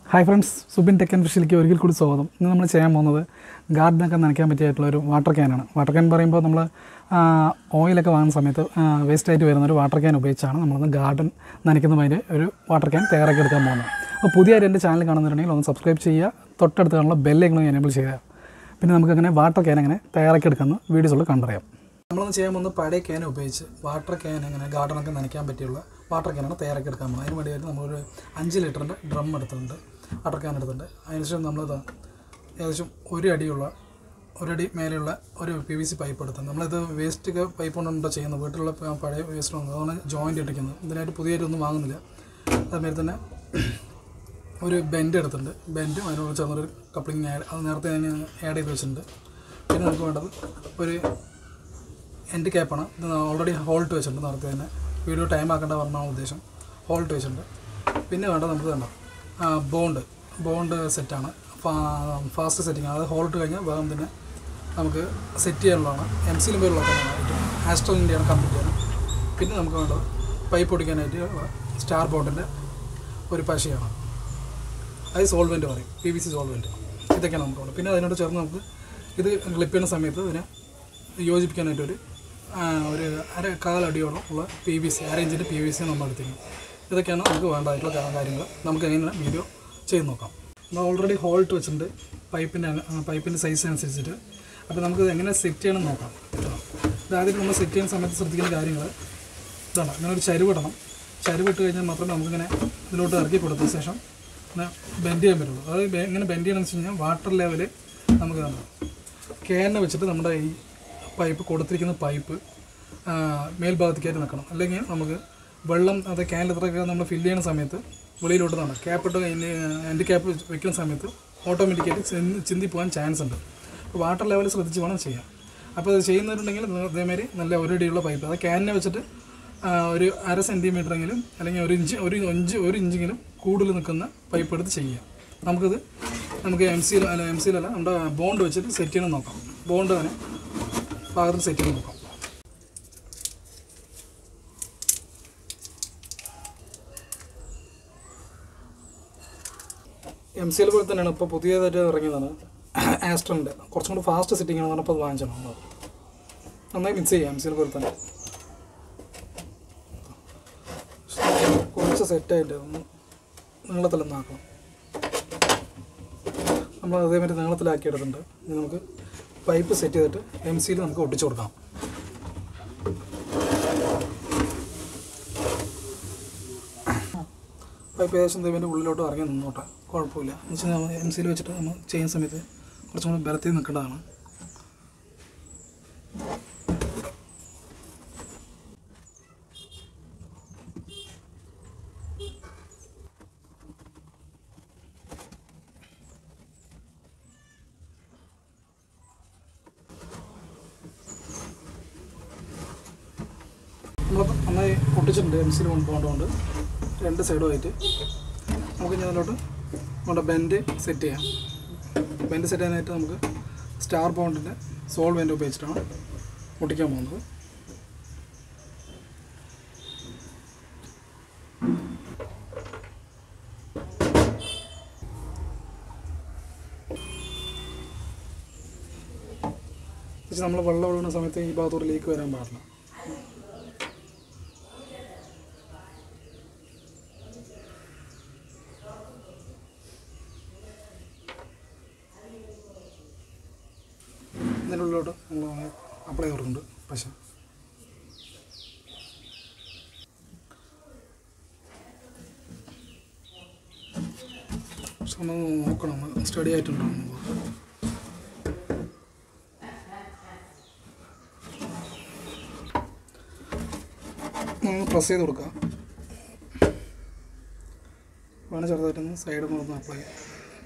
hi friends Subin ടെക്കൻ ഫിഷിലേക്ക് ഒരിക്കൽ കൂടി സ്വാഗതം ഇന്ന് നമ്മൾ ചെയ്യാൻ പോകുന്നത് ഗാർഡനൊക്കെ നനയ്ക്കാൻ പറ്റിയിട്ടുള്ള ഒരു വാട്ടർ ക്യാനാണ് വാട്ടർ ക്യാൻ പറയുമ്പോൾ നമ്മൾ ഓയിലൊക്കെ വാങ്ങുന്ന സമയത്ത് വേസ്റ്റ് ആയിട്ട് വരുന്ന ഒരു വാട്ടർ ക്യാൻ ഉപയോഗിച്ചാണ് നമ്മളിന്ന് ഗാർഡൻ നനയ്ക്കുന്നതിൻ്റെ ഒരു വാട്ടർ ക്യാൻ തയ്യാറാക്കി എടുക്കാൻ പോകുന്നത് അപ്പോൾ പുതിയതായിട്ട് എൻ്റെ ചാനൽ കാണുന്നുണ്ടെങ്കിൽ ഒന്ന് സബ്സ്ക്രൈബ് ചെയ്യുക തൊട്ടടുത്ത് കാണുന്ന ബെല്ലേക്കണം എനേബിൾ ചെയ്യുക പിന്നെ നമുക്കങ്ങനെ വാട്ടർ ക്യാൻ എങ്ങനെ തയ്യാറാക്കി എടുക്കുന്ന വീഡിയോസുകൾ കണ്ടറിയാം നമ്മളൊന്ന് ചെയ്യാൻ പോകുന്നത് പഴയ ക്യാൻ ഉപയോഗിച്ച് വാട്ടർ ക്യാൻ എങ്ങനെ ഗാർഡനൊക്കെ നനയ്ക്കാൻ പറ്റിയുള്ള വാട്ടർ ക്യാനാണ് തയ്യാറാക്കി എടുക്കാൻ പോകുന്നത് അതിന് വേണ്ടിയായിട്ട് നമ്മളൊരു അഞ്ച് ലിറ്ററിൻ്റെ ഡ്രം എടുത്തിട്ടുണ്ട് വാട്ടർ ക്യാൻ എടുത്തിട്ടുണ്ട് അതിനുശേഷം നമ്മളിത് ഏകദേശം ഒരു അടിയുള്ള ഒരടി മേലെയുള്ള ഒരു പി വി സി പൈപ്പ് എടുത്തത് നമ്മളിത് വേസ്റ്റ് ഒക്കെ പൈപ്പ് കൊണ്ടുണ്ടോ ചെയ്യുന്നത് വീട്ടിലുള്ള പ- പഴയ വേസ്റ്റ് ഉണ്ട് അതാണ് ജോയിൻ്റ് ഇട്ടിരിക്കുന്നത് ഇതിനായിട്ട് പുതിയതായിട്ടൊന്നും വാങ്ങുന്നില്ല അതുമാതിരി തന്നെ ഒരു ബെൻഡ് എടുത്തിട്ടുണ്ട് ബെൻഡും അതിനോട് ചേർന്നൊരു കപ്ലിംഗ് ആഡ് അത് നേരത്തെ ഞാൻ ആഡ് ചെയ്ത് വെച്ചിട്ടുണ്ട് പിന്നെ നമുക്ക് വേണ്ടത് ഒരു എൻഡ് ക്യാപ്പാണ് ഇത് ഓൾറെഡി ഹോൾട്ട് വെച്ചിട്ടുണ്ട് നേരത്തെ തന്നെ വീഡിയോ ടൈം ആക്കേണ്ട പറഞ്ഞാണ് ഉദ്ദേശം ഹോൾട്ട് വെച്ചിട്ടുണ്ട് പിന്നെ വേണ്ടത് നമുക്ക് വേണ്ട ബോണ്ട് ബോണ്ട് സെറ്റാണ് ഫാസ്റ്റ് സെറ്റിംഗ് അത് ഹോൾട്ട് കഴിഞ്ഞാൽ വേഗം തന്നെ നമുക്ക് സെറ്റ് ചെയ്യാനുള്ളതാണ് എം സിയിലും പേരുള്ളതാണ് ആസ്ട്രലിൻ്റെയാണ് കമ്പനിയാണ് പിന്നെ നമുക്ക് വേണ്ടത് പൈപ്പ് ഒടിക്കാനായിട്ട് സ്റ്റാർ ബോണ്ടിൻ്റെ ഒരു പശയാണ് അത് സോൾവെൻറ്റ് പറയും പി വി സി സോൾവെൻറ്റ് ഇതൊക്കെയാണ് നമുക്ക് ഉള്ളത് പിന്നെ അതിനോട് ചേർന്ന് നമുക്ക് ഇത് ക്ലിപ്പ് ചെയ്യുന്ന സമയത്ത് ഇതിനെ യോജിപ്പിക്കാനായിട്ടൊരു ആ, ഒരു അര കാലടിയോളം ഉള്ള പി വി സി അര ഇഞ്ചിൻ്റെ പി വി സി നമ്മൾ എടുത്തിരിക്കും ഇതൊക്കെയാണ് നമുക്ക് വേണ്ടതായിട്ടുള്ള കാ- കാര്യങ്ങൾ നമുക്ക് എങ്ങനെ വീഡിയോ ചെയ്ത് നോക്കാം നമ്മൾ ഓൾറെഡി ഹോൾട്ട് വെച്ചിട്ടുണ്ട് പൈപ്പിൻ്റെ പൈപ്പിൻ്റെ സൈസ് അനുസരിച്ചിട്ട് അപ്പോൾ നമുക്ക് എങ്ങനെ സെറ്റ് ചെയ്യണം എന്ന് നോക്കാം ഇത് ആദ്യം നമ്മൾ സെറ്റ് ചെയ്യുന്ന സമയത്ത് ശ്രദ്ധിക്കുന്ന കാര്യങ്ങൾ ഇതാണ് ഇങ്ങനെ ഒരു ചരിവിടണം ചരിവിട്ട് കഴിഞ്ഞാൽ മാത്രമേ നമുക്കിങ്ങനെ ഇതിലോട്ട് ഇറക്കി കൊടുത്ത ശേഷം ഇങ്ങനെ ബെൻഡ് ചെയ്യാൻ പറ്റുള്ളൂ അത് ബെ- ഇങ്ങനെ ബെൻഡ് ചെയ്യണമെന്ന് വെച്ച് കഴിഞ്ഞാൽ വാട്ടർ ലെവൽ നമുക്ക് ഇതാണ് ക്യാനെ വെച്ചിട്ട് നമ്മുടെ ഈ പൈപ്പ് കൊടുത്തിരിക്കുന്ന പൈപ്പ് ആ, മേൽഭാഗത്തേക്കായിട്ട് നിൽക്കണം അല്ലെങ്കിൽ നമുക്ക് വെള്ളം അത് ക്യാനിൽ ഇത്രയൊക്കെ നമ്മൾ ഫില്ല് ചെയ്യുന്ന സമയത്ത് വെളിയിലോട്ട് നടക്കും ക്യാപ്പിട്ട് എൻ്റെ ക്യാപ്പ് വെക്കുന്ന സമയത്ത് ഓട്ടോമാറ്റിക്കായിട്ട് ചിന്തി ചിന്തി പോകാൻ ചാൻസ് ഉണ്ട് അപ്പോൾ വാട്ടർ ലെവൽ ശ്രദ്ധിച്ച് വേണം ചെയ്യാൻ അപ്പോൾ അത് ചെയ്യുന്നവരുണ്ടെങ്കിൽ അതേമാതിരി നല്ല ഒരടിയുള്ള പൈപ്പ് അത് ക്യാനിനെ വെച്ചിട്ട് ആ, ഒരു അര സെൻറ്റിമീറ്ററെങ്കിലും അല്ലെങ്കിൽ ഒരു ഇഞ്ച് ഒരു ഇഞ്ച് ഒരു ഇഞ്ചെങ്കിലും കൂടുതൽ നിൽക്കുന്ന പൈപ്പ് എടുത്ത് ചെയ്യുക നമുക്കിത് നമുക്ക് എം സിയിൽ അല്ല എം സിയിലല്ല നമ്മുടെ ബോണ്ട് വെച്ചിട്ട് സെറ്റ് ചെയ്യണം നോക്കാം ബോണ്ട് തന്നെ പാകത്തിൽ സെറ്റ് ചെയ്ത് നോക്കാം എം സിയിൽ പോലെ തന്നെയാണ് ഇപ്പോൾ പുതിയതായിട്ട് ഇറങ്ങിയതാണ് ആസ്ട്രലിൻ്റെ കുറച്ചും കൂടി ഫാസ്റ്റ് സെറ്റിംഗ് ആണെന്ന് പറഞ്ഞപ്പോൾ അത് വാങ്ങിച്ചാണ് നമ്മൾ നന്നായി മിക്സ് ചെയ്യാം എം സിയിൽ പോലെ തന്നെ കുറച്ച് സെറ്റായിട്ട് ഒന്ന് നീളത്തിലൊന്ന് ആക്കണം നമ്മൾ അതേമാതിരി നീളത്തിലാക്കി എടുത്തിട്ടുണ്ട് ഇനി നമുക്ക് പൈപ്പ് സെറ്റ് ചെയ്തിട്ട് എം സിയിൽ നമുക്ക് ഒട്ടിച്ചു കൊടുക്കാം പൈപ്പ് ഏകദേശം ദൈവൻ്റെ ഉള്ളിലോട്ട് ഇറങ്ങി നിന്നോട്ടെ കുഴപ്പമില്ല എന്ന് വെച്ചാൽ നമ്മൾ എം സിയിൽ വെച്ചിട്ട് നമ്മൾ ചെയ്യുന്ന സമയത്ത് കുറച്ചും കൂടി ബലത്തിൽ നിൽക്കേണ്ടതാണ് നമ്മൾ നന്നായി ഒട്ടിച്ചിട്ടുണ്ട് എം സിയിൽ കൊണ്ടുപോകേണ്ടതുകൊണ്ട് രണ്ട് സൈഡുമായിട്ട് നമുക്ക് ഇനി അതിലോട്ട് നമ്മുടെ ബെൻഡ് സെറ്റ് ചെയ്യാം ബെൻഡ് സെറ്റ് ചെയ്യാനായിട്ട് നമുക്ക് സ്റ്റാർ ബോണ്ടിൻ്റെ സോൾ ബെൻഡ് ഉപയോഗിച്ചിട്ടാണ് ഒട്ടിക്കാൻ പോകുന്നത് നമ്മൾ വെള്ളം ഒഴുകുന്ന സമയത്ത് ഈ ഭാഗത്തോട്ട് ലീക്ക് വരാൻ പാടില്ല ഇതിൻ്റെ ഉള്ളിലോട്ട് നമ്മൾ അപ്ലൈ ചെയ്തിട്ടുണ്ട് പശ പക്ഷെ നമ്മൾ നോക്കണം സ്റ്റഡി ആയിട്ടുണ്ടോ എന്ന് നമ്മൾ പ്രസ് ചെയ്ത് കൊടുക്കുക വേണം ചെറുതായിട്ടൊന്ന് സൈഡ് കൊണ്ടൊന്ന് അപ്ലൈ ചെയ്യാം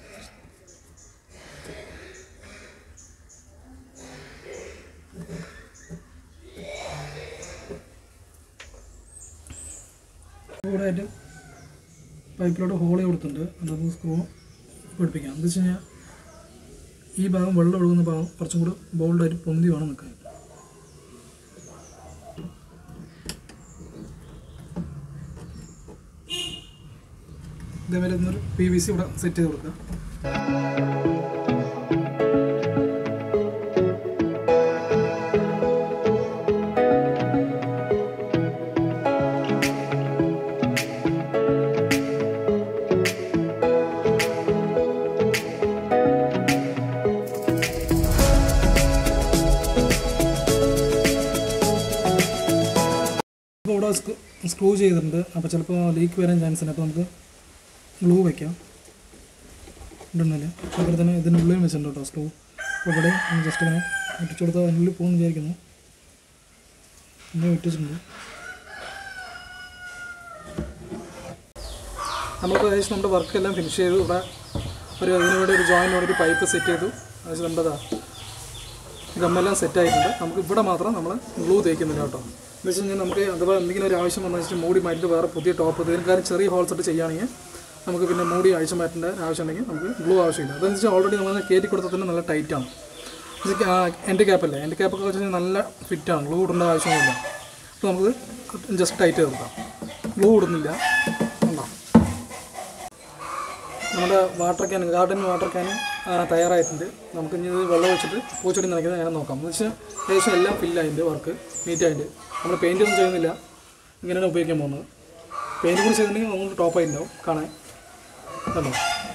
കൂടായിട്ട് പൈപ്പിലോട്ട് ഹോൾ കൊടുത്തിട്ടുണ്ട് അതൊന്ന് സ്ക്രൂ പിടിപ്പിക്കാം എന്താ വെച്ച് കഴിഞ്ഞാൽ ഈ ഭാഗം വെള്ളം ഒഴുകുന്ന ഭാഗം കുറച്ചും കൂടി ബോൾഡായിട്ട് പൊന്തി വേണം നിൽക്കാൻ ഇതേപോലെ ഒന്നൊരു പി വി സി ഇവിടെ സെറ്റ് ചെയ്ത് കൊടുക്കുക ഇപ്പോൾ ഇവിടെ സ്ക്രൂ ചെയ്തിട്ടുണ്ട് അപ്പോൾ ചിലപ്പോൾ ലീക്ക് വരാൻ ചാൻസ് ഉണ്ട് അപ്പോൾ നമുക്ക് ഗ്ലൂ വയ്ക്കാം ഇടുന്നില്ല അതുപോലെ തന്നെ ഇതിൻ്റെ ഉള്ളിൽ വെച്ചിട്ടുണ്ട് കേട്ടോ സ്ക്രൂ അപ്പോൾ ഇവിടെ ജസ്റ്റ് ഇങ്ങനെ ഇട്ടിച്ചു കൊടുത്താൽ അതിനുള്ളിൽ പോകുമെന്ന് വിചാരിക്കുന്നു ഇങ്ങനെ ഇട്ടിട്ടുണ്ട് നമ്മളിപ്പോൾ ഏകദേശം നമ്മുടെ വർക്ക് എല്ലാം ഫിനിഷ് ചെയ്തു ഇവിടെ ഒരു ഇതിനോട് ഒരു ജോയിനോട് ഒരു പൈപ്പ് സെറ്റ് ചെയ്തു അത് നമ്മുടേതാ ഗമ്മെല്ലാം സെറ്റ് ആയിട്ടുണ്ട് നമുക്ക് ഇവിടെ മാത്രം നമ്മൾ ഗ്ലൂ തേക്കുന്നില്ല കേട്ടോ എന്ന് വെച്ച് കഴിഞ്ഞാൽ നമുക്ക് അഥവാ എന്തെങ്കിലും ഒരു ആവശ്യം വന്നു വെച്ചാൽ മൂടി മാറ്റിയിട്ട് വേറെ പുതിയ ടോപ്പ് ഇതിനേക്കാളും ചെറിയ ഹോൾസ് ഇട്ട് ചെയ്യുകയാണെങ്കിൽ നമുക്ക് പിന്നെ മൂടി അഴിച്ചു മാറ്റേണ്ട ആവശ്യം ഉണ്ടെങ്കിൽ നമുക്ക് ഗ്ലൂ ആവശ്യമില്ല അതെന്ന് വെച്ചാൽ ഓൾറെഡി നമ്മൾ കയറ്റി കൊടുത്താൽ തന്നെ നല്ല ടൈറ്റാണ് എൻ്റെ ക്യാപ്പല്ലേ എൻ്റെ ക്യാപ്പൊക്കെ വെച്ച് കഴിഞ്ഞാൽ നല്ല ഫിറ്റാണ് ഗ്ലൂ ഇടേണ്ട ആവശ്യമൊന്നുമില്ല അപ്പോൾ നമുക്ക് ജസ്റ്റ് ടൈറ്റ് ചെയ്ത് കൊടുക്കാം ഗ്ലൂ ഇടുന്നില്ല ഉണ്ടോ നമ്മുടെ water can garden water can തയ്യാറായിട്ടുണ്ട് നമുക്ക് ഇനി ഇത് വെള്ളം ഒഴിച്ചിട്ട് പൂച്ചെടി നനയ്ക്കുന്നത് ഞാൻ നോക്കാം എന്ന് വെച്ചാൽ ഏകദേശം എല്ലാം ഫില്ലായിട്ടുണ്ട് വർക്ക് നീറ്റായിട്ട് നമ്മൾ പെയിൻ്റ് ഒന്നും ചെയ്യുന്നില്ല ഇങ്ങനെയാണ് ഉപയോഗിക്കാൻ പോകുന്നത് പെയിൻറ്റ് കൂടി ചെയ്തിട്ടുണ്ടെങ്കിൽ നമുക്ക് ടോപ്പായിട്ടുണ്ടാവും കാണാൻ കണ്ടോ